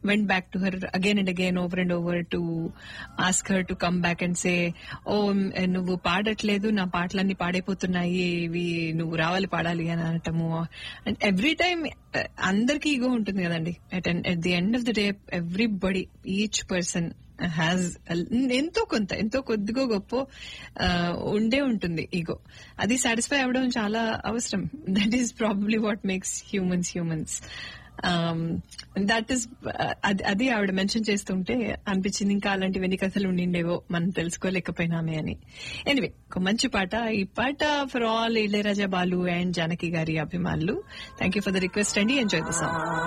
vent back to her again and again over and over to ask her to come back and say oh నువ్వు పాడట్లేదు నా పాటలన్నీ పాడైపోతున్నాయి ఇవి నువ్వు రావాలి పాడాలి అని అనటము అండ్ ఎవ్రీ టైమ్ అందరికి ఈగో ఉంటుంది కదండి at at the end of the day everybody each person has ఎంతో కొంత ఎంతో కొద్దిగా గొప్ప ఆ, ఉండే ఉంటుంది ఈగో అది సాటిస్ఫై అవ్వడం చాలా అవసరం that is probably what makes humans humans that is అది ఆవిడ మెన్షన్ చేస్తుంటే అనిపించింది ఇంకా అలాంటివన్నీ కథలు ఉండిండేవో మనం తెలుసుకోలేకపోయినామే అని ఎనివే ఒక మంచి పాట ఈ పాట for all Ilaiyaraaja Balu and Janaki గారి అభిమానులు thank you for the request అండి ఎంజాయ్ ద సాంగ్